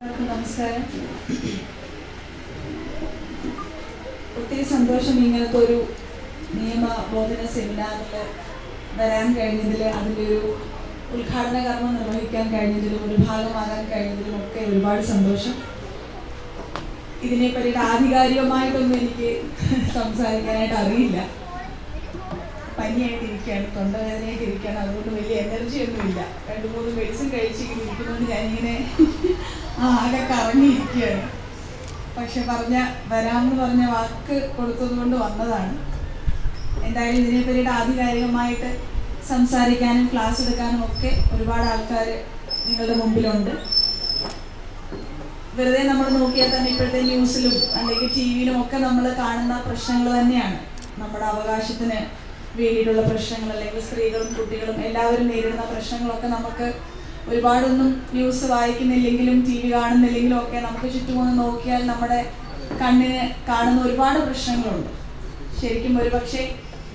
എല്ലാവർക്കും നമസ്കാരം ഒത്തിരി സന്തോഷം ഇങ്ങനത്തെ ഒരു നിയമ ബോധന സെമിനാറിൽ വരാൻ കഴിഞ്ഞതിൽ അതിൻ്റെ ഒരു ഉദ്ഘാടന കർമ്മം നിർവഹിക്കാൻ കഴിഞ്ഞതിലും ഒരു ഭാഗമാകാൻ കഴിഞ്ഞതിലും ഒക്കെ ഒരുപാട് സന്തോഷം ഇതിനെ പറ്റിയിട്ട് ആധികാരികമായിട്ടൊന്നും എനിക്ക് സംസാരിക്കാനായിട്ട് അറിയില്ല പനിയായിട്ട് ഇരിക്കുകയാണ് തൊണ്ടവേദനയായിട്ട് ഇരിക്കുകയാണ് അതുകൊണ്ട് വലിയ എനർജി ഒന്നുമില്ല രണ്ട് മൂന്ന് മെഡിസിൻ കഴിച്ചിങ്ങനെ ഇരിക്കുന്നതുകൊണ്ട് ഞാനിങ്ങനെ ആകെ കറങ്ങിയിരിക്കുകയാണ് പക്ഷെ പറഞ്ഞ വരാമെന്ന് പറഞ്ഞ വാക്ക് കൊടുത്തത് കൊണ്ട് വന്നതാണ് എന്തായാലും ഇതിനെ പറ്റിയിട്ട് ആധികാരികമായിട്ട് സംസാരിക്കാനും ക്ലാസ് എടുക്കാനും ഒക്കെ ഒരുപാട് ആൾക്കാർ നിങ്ങളുടെ മുമ്പിലുണ്ട് വെറുതെ നമ്മൾ നോക്കിയാൽ തന്നെ ഇപ്പോഴത്തെ ന്യൂസിലും അല്ലെങ്കിൽ ടി വിയിലും ഒക്കെ നമ്മൾ കാണുന്ന പ്രശ്നങ്ങൾ തന്നെയാണ് നമ്മുടെ അവകാശത്തിന് വേണ്ടിയിട്ടുള്ള പ്രശ്നങ്ങൾ അല്ലെങ്കിൽ സ്ത്രീകളും കുട്ടികളും എല്ലാവരും നേരിടുന്ന പ്രശ്നങ്ങളൊക്കെ നമുക്ക് ഒരുപാടൊന്നും ന്യൂസ് വായിക്കുന്നില്ലെങ്കിലും ടി വി കാണുന്നില്ലെങ്കിലും ഒക്കെ നമുക്ക് ചുറ്റും ഒന്ന് നോക്കിയാൽ നമ്മുടെ കണ്ണിന് കാണുന്ന ഒരുപാട് പ്രശ്നങ്ങളുണ്ട് ശരിക്കും ഒരുപക്ഷെ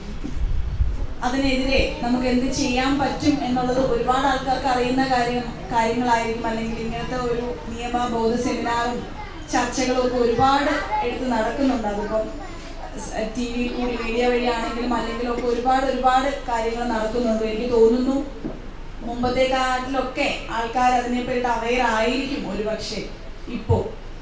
അതിനെതിരെ നമുക്ക് എന്ത് ചെയ്യാൻ പറ്റും എന്നുള്ളത് ഒരുപാട് ആൾക്കാർക്ക് അറിയുന്ന കാര്യം കാര്യങ്ങളായിരിക്കും അല്ലെങ്കിൽ ഇങ്ങനത്തെ ഒരു നിയമബോധ സെമിനാറും ചർച്ചകളും ഒക്കെ ഒരുപാട് എടുത്ത് നടക്കുന്നുണ്ട് അതിപ്പം ടി വിയിൽ കൂടി മീഡിയ വഴിയാണെങ്കിലും അല്ലെങ്കിലും ഒക്കെ ഒരുപാട് ഒരുപാട് കാര്യങ്ങൾ നടക്കുന്നുണ്ട് എനിക്ക് തോന്നുന്നു മുമ്പത്തെ കാലത്തിലൊക്കെ ആൾക്കാർ അതിനെപ്പറ്റി അവെയർ ആയിരിക്കും ഒരുപക്ഷെ ഇപ്പോൾ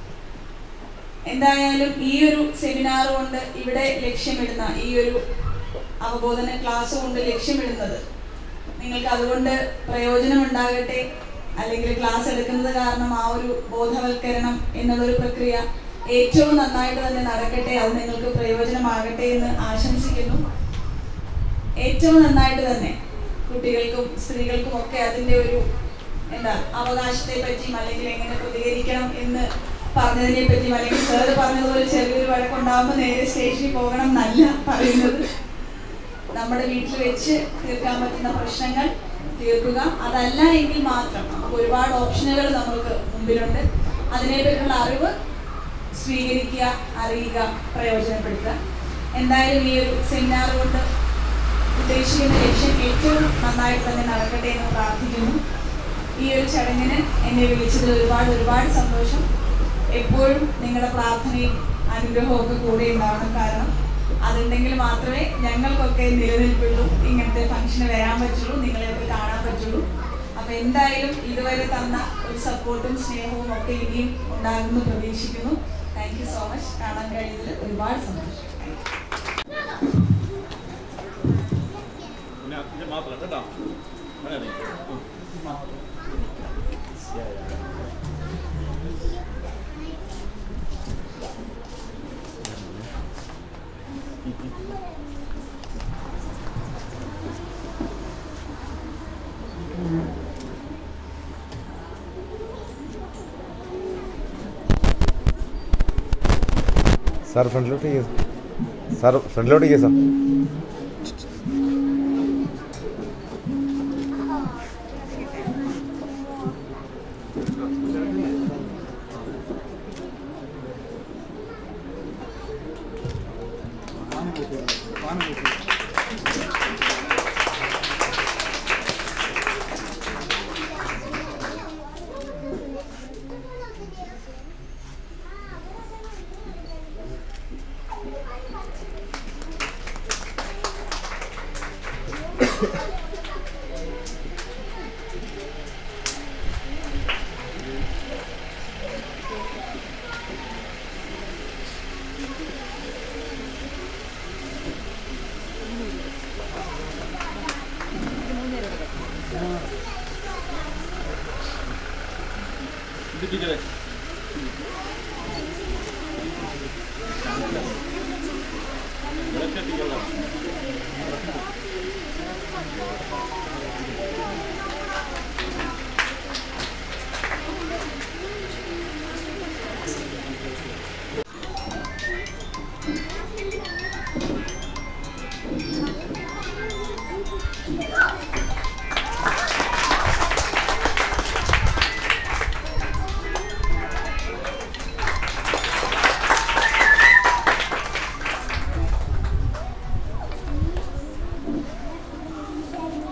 എന്തായാലും ഈ ഒരു സെമിനാർ കൊണ്ട് ഇവിടെ ലക്ഷ്യമിടുന്ന ഈ ഒരു അവബോധന ക്ലാസ് കൊണ്ട് ലക്ഷ്യമിടുന്നത് നിങ്ങൾക്ക് അതുകൊണ്ട് പ്രയോജനം ഉണ്ടാകട്ടെ അല്ലെങ്കിൽ ക്ലാസ് എടുക്കുന്നത് കാരണം ആ ഒരു ബോധവൽക്കരണം എന്നുള്ളൊരു പ്രക്രിയ ഏറ്റവും നന്നായിട്ട് തന്നെ നടക്കട്ടെ അത് നിങ്ങൾക്ക് പ്രയോജനമാകട്ടെ എന്ന് ആശംസിക്കുന്നു ഏറ്റവും നന്നായിട്ട് തന്നെ കുട്ടികൾക്കും സ്ത്രീകൾക്കും ഒക്കെ അതിൻ്റെ ഒരു എന്താ അവകാശത്തെ പറ്റിയും അല്ലെങ്കിൽ എങ്ങനെ പ്രതികരിക്കണം എന്ന് പറഞ്ഞതിനെ പറ്റിയും അല്ലെങ്കിൽ സാറ് പറഞ്ഞതുപോലെ ചെറിയൊരു വഴക്കുണ്ടാകുമ്പോൾ നേരെ സ്റ്റേഷനിൽ പോകണം എന്നല്ല പറയുന്നത് നമ്മുടെ വീട്ടിൽ വെച്ച് തീർക്കാൻ പറ്റുന്ന പ്രശ്നങ്ങൾ തീർക്കുക അതല്ല എങ്കിൽ മാത്രം നമുക്ക് ഒരുപാട് ഓപ്ഷനുകൾ നമുക്ക് മുമ്പിലുണ്ട് അതിനെപ്പറ്റിയുള്ള അറിവ് സ്വീകരിക്കുക അറിയുക പ്രയോജനപ്പെടുത്തുക എന്തായാലും ഈ ഒരു സെമിനാർ കൊണ്ട് ഉദ്ദേശിക്കുന്ന ലക്ഷ്യം ഏറ്റവും നന്നായിട്ട് തന്നെ നടക്കട്ടെ എന്ന് പ്രാർത്ഥിക്കുന്നു ഈ ഒരു ചടങ്ങിന് എന്നെ വിളിച്ചതിൽ ഒരുപാട് ഒരുപാട് സന്തോഷം എപ്പോഴും നിങ്ങളുടെ പ്രാർത്ഥനയും അനുഗ്രഹവും ഒക്കെ കൂടെ ഉണ്ടാവണം കാരണം അതുണ്ടെങ്കിൽ മാത്രമേ ഞങ്ങൾക്കൊക്കെ നിലനിൽപ്പുള്ളൂ ഇങ്ങനത്തെ ഫംഗ്ഷന് വരാൻ പറ്റുള്ളൂ നിങ്ങളെയൊക്കെ കാണാൻ പറ്റുള്ളൂ അപ്പൊ എന്തായാലും ഇതുവരെ തന്ന ഒരു സപ്പോർട്ടും സ്നേഹവും ഒക്കെ ഇനിയും ഉണ്ടാകുമെന്ന് പ്രതീക്ഷിക്കുന്നു താങ്ക് യു സോ മച്ച് കാണാൻ കഴിഞ്ഞതിൽ ഒരുപാട് സന്തോഷം Thank you. പിന്നെ ഇത് മാത്രം കേട്ടോ അങ്ങനെ മതി. ഉം. സാർ ഫ്രണ്ടിലോട്ട് ചെയ്യ സാർ ഫ്രണ്ടിലോട്ട് ചെയ്യ സാർ ഇത് ടീച്ചറെ വിളക്ക് ടീച്ചറാണ്